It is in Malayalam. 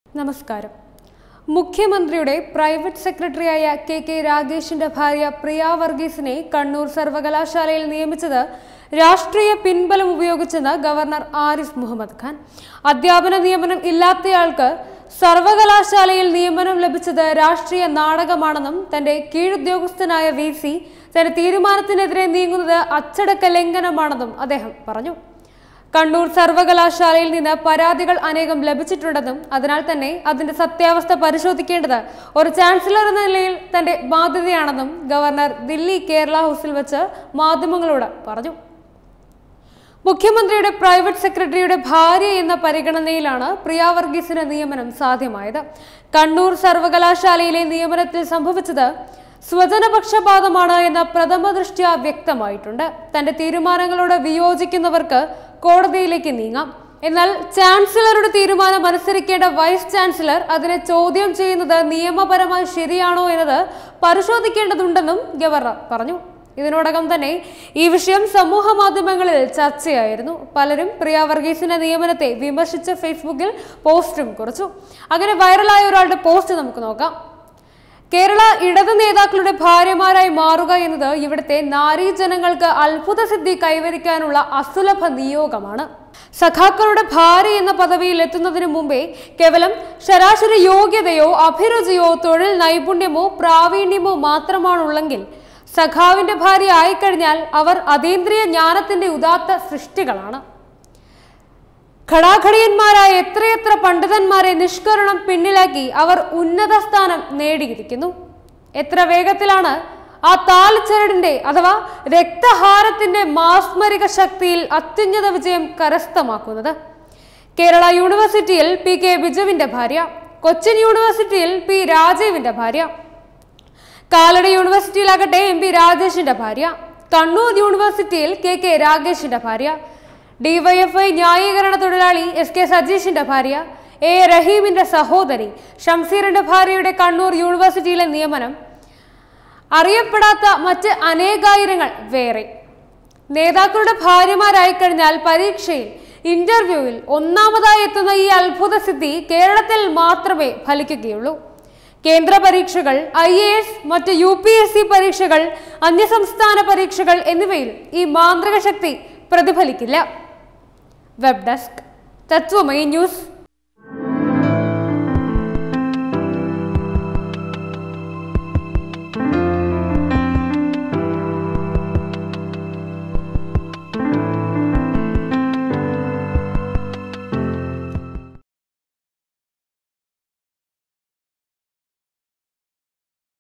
നമസ്കാരം മുഖ്യമന്ത്രിയുടെ പ്രൈവറ്റ് സെക്രട്ടറിയായ കെ കെ രാഗേഷിന്റെ ഭാര്യ പ്രിയ വർഗീസിനെ കണ്ണൂർ സർവകലാശാലയിൽ നിയമിച്ചത് രാഷ്ട്രീയ പിൻബലം ഉപയോഗിച്ചെന്ന് ഗവർണർ ആരിഫ് മുഹമ്മദ് ഖാൻ അധ്യാപന നിയമനം ഇല്ലാത്തയാൾക്ക് സർവകലാശാലയിൽ നിയമനം ലഭിച്ചത് രാഷ്ട്രീയ നാടകമാണെന്നും തന്റെ കീഴുദ്യോഗസ്ഥനായ വി സി തന്റെ തീരുമാനത്തിനെതിരെ നീങ്ങുന്നത് അച്ചടക്ക ലംഘനമാണെന്നും അദ്ദേഹം പറഞ്ഞു കണ്ണൂർ സർവകലാശാലയിൽ നിന്ന് പരാതികൾ അനേകം ലഭിച്ചിട്ടുണ്ടെന്നും അതിനാൽ തന്നെ അതിന്റെ സത്യാവസ്ഥ പരിശോധിക്കേണ്ടത് ഒരു ചാൻസലർ എന്ന നിലയിൽ തന്റെ ബാധ്യതയാണെന്നും ഗവർണർ ദില്ലി കേരള ഹൗസിൽ വെച്ച് മാധ്യമങ്ങളോട് പറഞ്ഞു മുഖ്യമന്ത്രിയുടെ പ്രൈവറ്റ് സെക്രട്ടറിയുടെ ഭാര്യ എന്ന പരിഗണനയിലാണ് പ്രിയ വർഗീസിന് നിയമനം സാധ്യമായത് കണ്ണൂർ സർവകലാശാലയിലെ നിയമനത്തിൽ സംഭവിച്ചത് സ്വജനപക്ഷപാതമാണ് എന്ന പ്രഥമ ദൃഷ്ട്യാ വ്യക്തമായിട്ടുണ്ട് തന്റെ തീരുമാനങ്ങളോട് വിയോജിക്കുന്നവർക്ക് കോടതിയിലേക്ക് നീങ്ങാം എന്നാൽ ചാൻസലറുടെ തീരുമാനം അനുസരിക്കേണ്ട വൈസ് ചാൻസലർ അതിനെ ചോദ്യം ചെയ്യുന്നത് നിയമപരമായി ശരിയാണോ എന്നത് പരിശോധിക്കേണ്ടതുണ്ടെന്നും ഗവർണർ പറഞ്ഞു ഇതിനോടകം തന്നെ ഈ വിഷയം സമൂഹ മാധ്യമങ്ങളിൽ ചർച്ചയായിരുന്നു പലരും പ്രിയ വർഗീസിന്റെ നിയമനത്തെ വിമർശിച്ച് ഫേസ്ബുക്കിൽ പോസ്റ്റും കുറിച്ചു അങ്ങനെ വൈറലായ ഒരാളുടെ പോസ്റ്റ് നമുക്ക് നോക്കാം കേരള ഇടത് നേതാക്കളുടെ ഭാര്യമാരായി മാറുക എന്നത് ഇവിടുത്തെ നാരീജനങ്ങൾക്ക് അത്ഭുത സിദ്ധി കൈവരിക്കാനുള്ള അസുലഭ നിയോഗമാണ് സഖാക്കളുടെ ഭാര്യ എന്ന പദവിയിൽ എത്തുന്നതിന് മുമ്പേ കേവലം ശരാശരി യോഗ്യതയോ അഭിരുചിയോ തൊഴിൽ നൈപുണ്യമോ പ്രാവീണ്യമോ മാത്രമാണുള്ളെങ്കിൽ സഖാവിന്റെ ഭാര്യ ആയിക്കഴിഞ്ഞാൽ അവർ അതീന്ദ്രിയ ജ്ഞാനത്തിന്റെ ഉദാത്ത സൃഷ്ടികളാണ് ഘടാഘടിയന്മാരായ എത്രയെത്ര പണ്ഡിതന്മാരെ നിഷ്കരണം പിന്നിലാക്കി അവർ ഉന്നത സ്ഥാനം നേടിയിരിക്കുന്നു എത്ര വേഗത്തിലാണ് ആ താൽച്ചരടിന്റെ അഥവാ രക്തഹാരത്തിന്റെ മാസ്മരിക ശക്തിയിൽ അത്യുന്നത വിജയം കരസ്ഥമാക്കുന്നത് കേരള യൂണിവേഴ്സിറ്റിയിൽ പി കെ ബിജുവിന്റെ ഭാര്യ കൊച്ചിൻ യൂണിവേഴ്സിറ്റിയിൽ പി രാജീവിന്റെ ഭാര്യ കാലടി യൂണിവേഴ്സിറ്റിയിലാകട്ടെ എം പി രാജേഷിന്റെ ഭാര്യ കണ്ണൂർ യൂണിവേഴ്സിറ്റിയിൽ കെ കെ രാഗേഷിന്റെ ഭാര്യ ഡിവൈഎഫ്ഐ ന്യായീകരണ തൊഴിലാളി എസ് കെ സജീഷിന്റെ ഭാര്യ എ റഹീമിന്റെ സഹോദരി ഷംസീറിന്റെ ഭാര്യയുടെ കണ്ണൂർ യൂണിവേഴ്സിറ്റിയിലെ നിയമനം അറിയപ്പെടാത്ത മറ്റ് അനേകായിരങ്ങൾ വേറെ നേതാക്കളുടെ ഭാര്യമാരായി കഴിഞ്ഞാൽ പരീക്ഷയിൽ ഇന്റർവ്യൂവിൽ ഒന്നാമതായി എത്തുന്ന ഈ അത്ഭുത സിദ്ധി കേരളത്തിൽ മാത്രമേ ഫലിക്കുകയുള്ളൂ കേന്ദ്ര പരീക്ഷകൾ ഐ എ എസ് മറ്റ് യു പി എസ് സി പരീക്ഷകൾ അന്യസംസ്ഥാന പരീക്ഷകൾ എന്നിവയിൽ ഈ മാന്ത്രിക ശക്തി പ്രതിഫലിക്കില്ല വെബ് ഡെസ്ക് തത്വമയി ന്യൂസ്